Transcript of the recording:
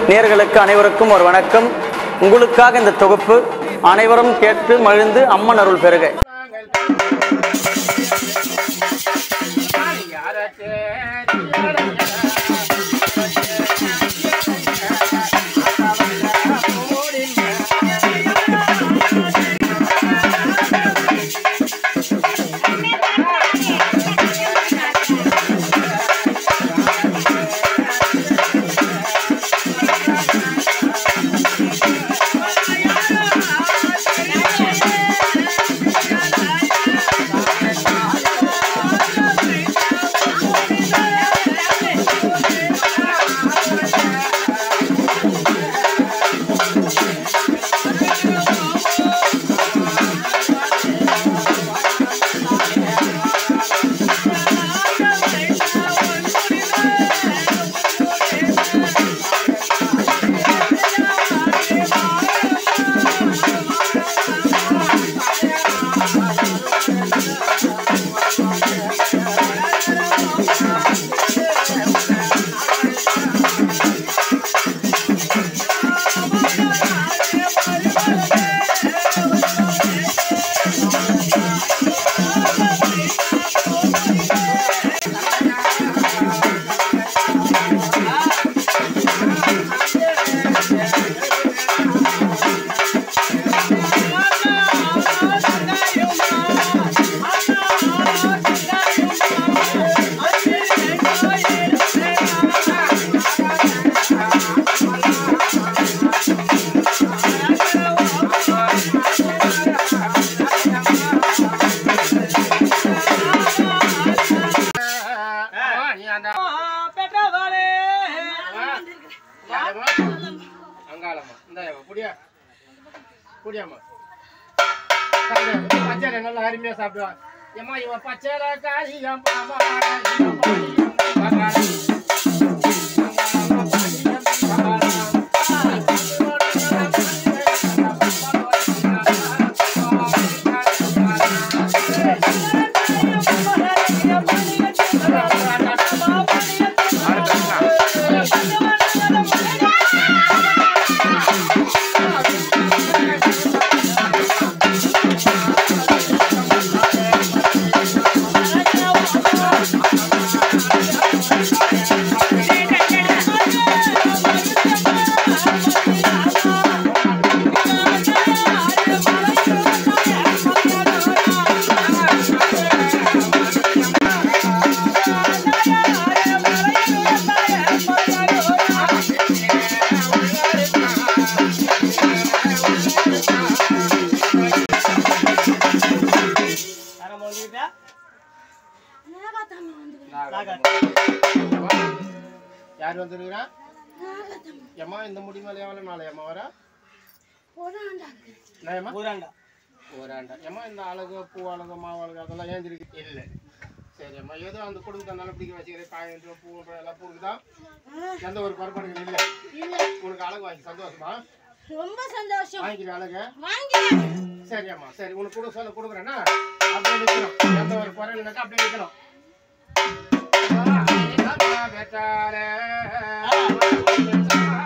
நேர்களுக்கு அனைவருக்கும் ஒரு வணக்கம் உங்களுக்காக இந்த தொகுப்பு அனைவரும் கேட்டு மகிழ்ந்து அம்மன் அருள் பெறுக அங்காளம்மா இந்த புடியா புடியாம்மா பச்சை நல்லா அருமையா சாப்பிடுவான் ஏமா இவன் பச்சைல காரியம் யார் வந்துருக்கிறா ஏம்மா இந்த முடி மேல எவ்வளவு நாள் ஏம்மா வர என்னம்மா ஊராண்டா ஓராண்டா ஏம்மா இந்த அழகு பூ அழகு மாவு அழகு அதெல்லாம் ஏந்திருக்கு இல்லை சரி அம்மா ஏதோ அந்த குடும்பத்தை நல்லபடிக்க வச்சுக்கிறேன் காய் பூ எல்லாம் பூக்குதா எந்த ஒரு குறைபாடுகள் இல்லை உனக்கு அழகு வாங்கி சந்தோஷமா ரொம்ப சந்தோஷம் வாங்கிக்கிற அழகு வாங்கி சரி அம்மா சரி உனக்கு கூட சொல்ல கொடுக்குறேன்னா அப்படியே நிற்கணும் எந்த ஒரு குறை இல்லைனாக்கா அப்படியே நிற்கணும் வெட்டாலே